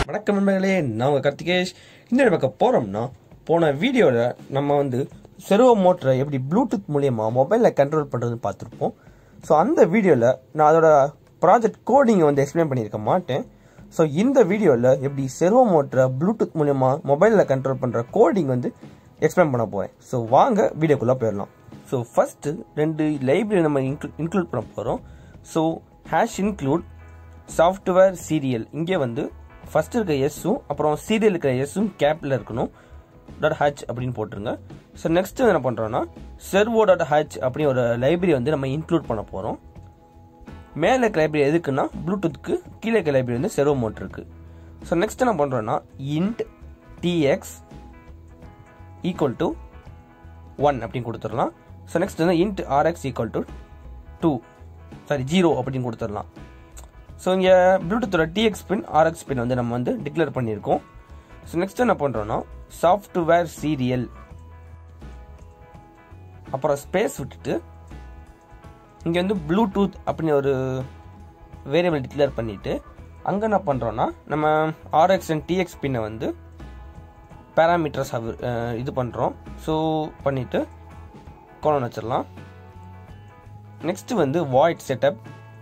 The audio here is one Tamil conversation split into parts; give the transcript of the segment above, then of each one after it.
வணக்கம் நண்பர்களே நான் உங்கள் கார்த்திகேஷ் இந்த பக்கம் போகிறோம்னா போன வீடியோவில் நம்ம வந்து செர்வோ மோட்டரை எப்படி ப்ளூடூத் மூலியமாக மொபைலில் கண்ட்ரோல் பண்ணுறதுன்னு பார்த்துருப்போம் ஸோ அந்த வீடியோவில் நான் அதோட ப்ராஜெக்ட் கோடிங்கை வந்து எக்ஸ்பிளைன் பண்ணியிருக்க மாட்டேன் ஸோ இந்த வீடியோவில் எப்படி செர்வோ மோட்டரை ப்ளூடூத் மூலியமாக மொபைலில் கண்ட்ரோல் பண்ணுற கோடிங் வந்து எக்ஸ்பிளைன் பண்ண போகிறேன் ஸோ வாங்க வீடியோக்குள்ளே போயிடலாம் ஸோ ஃபஸ்ட்டு ரெண்டு லைப்ரரி நம்ம இன்க்ளூட் பண்ண போகிறோம் so hash include software serial இங்கே வந்து ஃபர்ஸ்ட் இருக்க எஸ்ஸும் அப்புறம் சீரியல் இருக்கிற எஸ்ஸும் கேப்பில் இருக்கணும் டாட் ஹச் அப்படின்னு போட்டுருங்க ஸோ நெக்ஸ்ட் என்ன பண்ணுறோன்னா செர்வோ டாட் ஹச் அப்படின்னு ஒரு லைப்ரரி வந்து நம்ம இன்க்ளூட் பண்ண போகிறோம் மேலே இருக்க லைப்ரரி எதுக்குன்னா ப்ளூடூத்துக்கு கீழே இருக்க லைப்ரரி வந்து செர்வோ மோட்டருக்கு ஸோ நெக்ஸ்ட் என்ன பண்ணுறோன்னா int TX equal to one அப்படின்னு கொடுத்துடலாம் ஸோ நெக்ஸ்ட் வந்து int RX equal to two sorry zero அப்படின்னு கொடுத்துடலாம் ஸோ இங்கே ப்ளூடூத்தோட டிஎக்ஸ் பின் ஆர்எக்ஸ் பின் வந்து நம்ம வந்து டிக்ளேர் பண்ணியிருக்கோம் ஸோ நெக்ஸ்ட் என்ன பண்ணுறோன்னா சாஃப்ட்வேர் சீரியல் அப்புறம் ஸ்பேஸ் விட்டுட்டு இங்கே வந்து ப்ளூடூத் அப்படின்னு ஒரு வேரியபிள் டிக்ளேர் பண்ணிவிட்டு அங்கே என்ன பண்ணுறோன்னா நம்ம ஆர்எக்ஸ் அண்ட் டிஎக்ஸ் பின்னை வந்து பேராமீட்டர்ஸ் இது பண்ணுறோம் ஸோ பண்ணிவிட்டு கோலம் வச்சிடலாம் நெக்ஸ்ட்டு வந்து வாய்ட் செட்டப்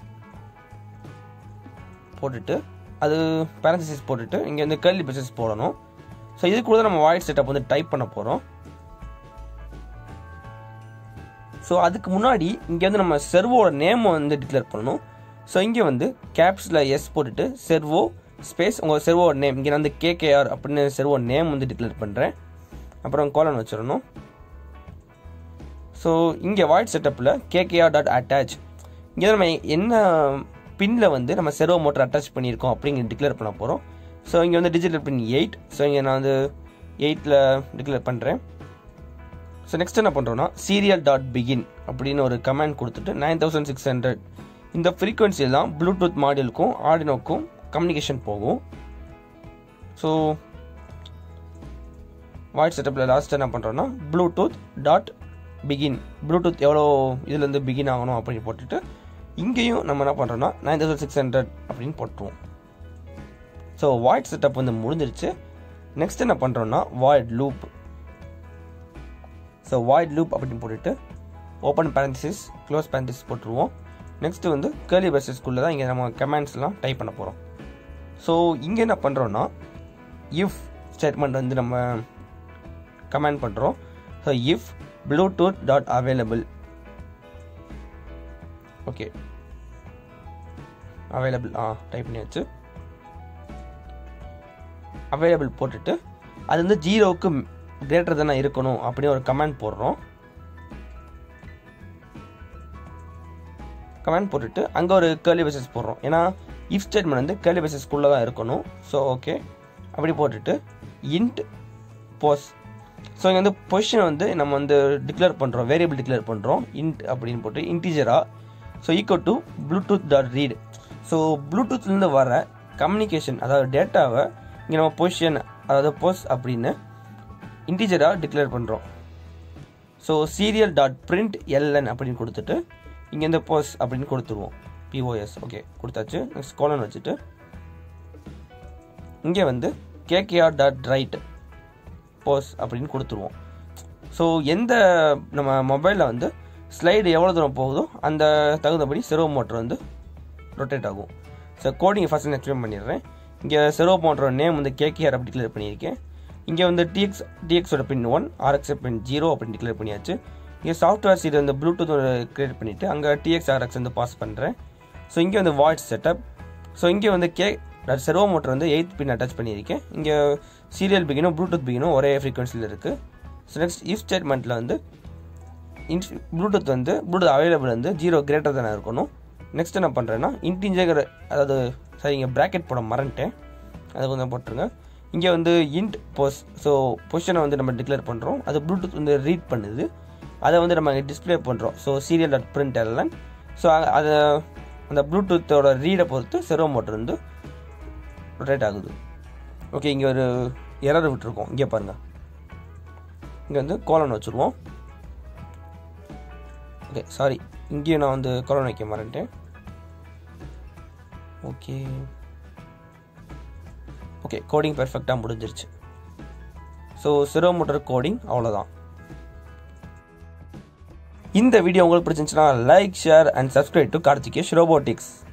போட்டுட்டு அது பேரந்திசிஸ் போட்டுட்டு இங்கே வந்து கேர்லி பிசஸ் போடணும் ஸோ இது கூட நம்ம வாய்ட் செட்டப் வந்து டைப் பண்ண போகிறோம் ஸோ அதுக்கு முன்னாடி இங்கே வந்து நம்ம செர்வோட நேமை வந்து டிக்ளேர் பண்ணணும் ஸோ இங்கே வந்து கேப்ஸில் எஸ் போட்டுட்டு செர்வோ ஸ்பேஸ் உங்கள் செர்வோட நேம் இங்கே நான் வந்து கேகேஆர் அப்படின்னு செர்வோ நேம் வந்து டிக்ளேர் பண்ணுறேன் அப்புறம் கோலன் வச்சிடணும் ஸோ இங்கே வாய்ட் செட்டப்பில் கேகேஆர் டாட் அட்டாச் இங்கே நம்ம என்ன பின்னில் வந்து நம்ம செர்வோ மோட்டர் அட்டாச் பண்ணியிருக்கோம் அப்படிங்கிற டிக்ளேர் பண்ண போகிறோம் ஸோ இங்கே வந்து டிஜிட்டல் பின் எயிட் ஸோ இங்கே நான் வந்து எயிட்டில் டிக்ளேர் பண்ணுறேன் ஸோ நெக்ஸ்ட் என்ன பண்ணுறோன்னா சீரியல் டாட் பிகின் அப்படின்னு ஒரு கமெண்ட் கொடுத்துட்டு நைன் தௌசண்ட் சிக்ஸ் ஹண்ட்ரட் இந்த ஃப்ரீக்வன்சியில் தான் ப்ளூடூத் மாடியூலுக்கும் ஆடினோக்கும் கம்யூனிகேஷன் போகும் ஸோ வாய்ஸ் செட்டப்பில் லாஸ்ட் என்ன பண்ணுறோன்னா ப்ளூடூத் டாட் பிகின் ப்ளூடூத் எவ்வளோ இதுலேருந்து பிகின் ஆகணும் அப்படின்னு போட்டுட்டு இங்கேயும் நம்ம என்ன பண்ணுறோன்னா நைன் தௌசண்ட் சிக்ஸ் ஹண்ட்ரட் அப்படின்னு போட்டுருவோம் ஸோ வாய்ட் செட்டப் வந்து முடிஞ்சிருச்சு நெக்ஸ்ட் என்ன பண்ணுறோன்னா void loop so void loop அப்படின்னு போட்டுட்டு ஓப்பன் பேரந்திசிஸ் க்ளோஸ் பேரந்திசிஸ் போட்டுருவோம் நெக்ஸ்ட் வந்து கேர்லி பஸ்ஸஸ்குள்ளே தான் இங்கே நம்ம கமெண்ட்ஸ்லாம் டைப் பண்ண போகிறோம் ஸோ இங்கே என்ன பண்ணுறோன்னா இஃப் ஸ்டேட்மெண்ட் வந்து நம்ம கமெண்ட் பண்ணுறோம் so if Bluetooth dot available okay available ஆ டைப் பண்ணியாச்சு அவைலபிள் போட்டுட்டு அது வந்து ஜீரோவுக்கு கிரேட்டர் தானே இருக்கணும் அப்படின்னு ஒரு கமெண்ட் போடுறோம் கமெண்ட் போட்டுட்டு அங்கே ஒரு கேர்லி பேசஸ் போடுறோம் ஏன்னா இஃப் ஸ்டேட்மெண்ட் வந்து கேர்லி பேசஸ்க்குள்ளே தான் இருக்கணும் ஸோ ஓகே அப்படி போட்டுட்டு இன்ட் போஸ் ஸோ இங்கே வந்து பொசிஷனை வந்து நம்ம வந்து டிக்ளேர் பண்ணுறோம் வேரியபிள் டிக்ளேர் பண்ணுறோம் இன்ட் அப்படின்னு போட்டு இன்டீஜரா so equal to Bluetooth dot read so ப்ளூடூத்லேருந்து வர கம்யூனிகேஷன் அதாவது டேட்டாவை இங்கே நம்ம பொசிஷன் அதாவது போஸ் அப்படின்னு இன்டீஜராக டிக்ளேர் பண்ணுறோம் so serial dot print LN அப்படின்னு கொடுத்துட்டு இங்கே இந்த போஸ் அப்படின்னு கொடுத்துருவோம் பிஓஎஸ் ஓகே கொடுத்தாச்சு நெக்ஸ்ட் கோலன் வச்சுட்டு இங்கே வந்து கேகேஆர் டாட் ரைட் போஸ் அப்படின்னு கொடுத்துருவோம் ஸோ எந்த நம்ம மொபைலில் வந்து ஸ்லைடு எவ்வளோ தூரம் போகுதோ அந்த தகுந்தபடி செரோ மோட்டர் வந்து ரொட்டேட் ஆகும் ஸோ கோடிங் ஃபஸ்ட் நான் எக்ஸ்பிளைன் பண்ணிடுறேன் இங்கே செரோ மோட்டரோட நேம் வந்து கேகேஆர் அப்படி டிக்ளேர் பண்ணியிருக்கேன் இங்கே வந்து டிஎக்ஸ் டிஎக்ஸோட pin one RX pin zero அப்படின்னு டிக்ளேர் பண்ணியாச்சு இங்கே சாஃப்ட்வேர் சீட் வந்து ப்ளூடூத் கிரியேட் பண்ணிவிட்டு அங்கே டிஎக்ஸ் ஆர்எக்ஸ் வந்து பாஸ் பண்ணுறேன் ஸோ இங்கே வந்து வாய்ஸ் செட்டப் ஸோ இங்கே வந்து கே செர்வோ மோட்டர் வந்து எயித் பின் அட்டாச் பண்ணியிருக்கேன் இங்கே சீரியல் பிகினும் ப்ளூடூத் பிகினும் ஒரே ஃப்ரீக்வன்சியில் இருக்குது ஸோ நெக்ஸ்ட் இஃப் ஸ்டேட்மெண்ட்டில் வந்து இன்ஸ் ப்ளூடூத் வந்து ப்ளூடூத் அவைலபிள் வந்து ஜீரோ கிரேட்டர் தானே இருக்கணும் நெக்ஸ்ட் என்ன பண்ணுறேன்னா இன்டிஜர் அதாவது சரி இங்கே ப்ராக்கெட் போட மறந்துட்டேன் அதை கொஞ்சம் போட்டுருங்க இங்கே வந்து இன்ட் போஸ் ஸோ பொசிஷனை வந்து நம்ம டிக்ளேர் பண்ணுறோம் அது ப்ளூடூத் வந்து ரீட் பண்ணுது அதை வந்து நம்ம டிஸ்பிளே பண்ணுறோம் ஸோ சீரியல் டாட் பிரிண்ட் எல்லாம் ஸோ அதை அந்த ப்ளூடூத்தோட ரீடை பொறுத்து செரோ மோட்டர் வந்து ரொட்டேட் ஆகுது ஓகே இங்கே ஒரு எரர் விட்டுருக்கோம் இங்கே பாருங்கள் இங்கே வந்து கோலன் வச்சுருவோம் ஓகே சாரி இங்கேயும் நான் வந்து கோலன் வைக்க மறந்துட்டேன் ஓகே ஓகே கோடிங் பெர்ஃபெக்டாக முடிஞ்சிருச்சு ஸோ சிரோ மோட்டர் கோடிங் அவ்வளோதான் இந்த வீடியோ உங்களுக்கு பிடிச்சிருந்துச்சுன்னா like share and subscribe to Karthikesh robotics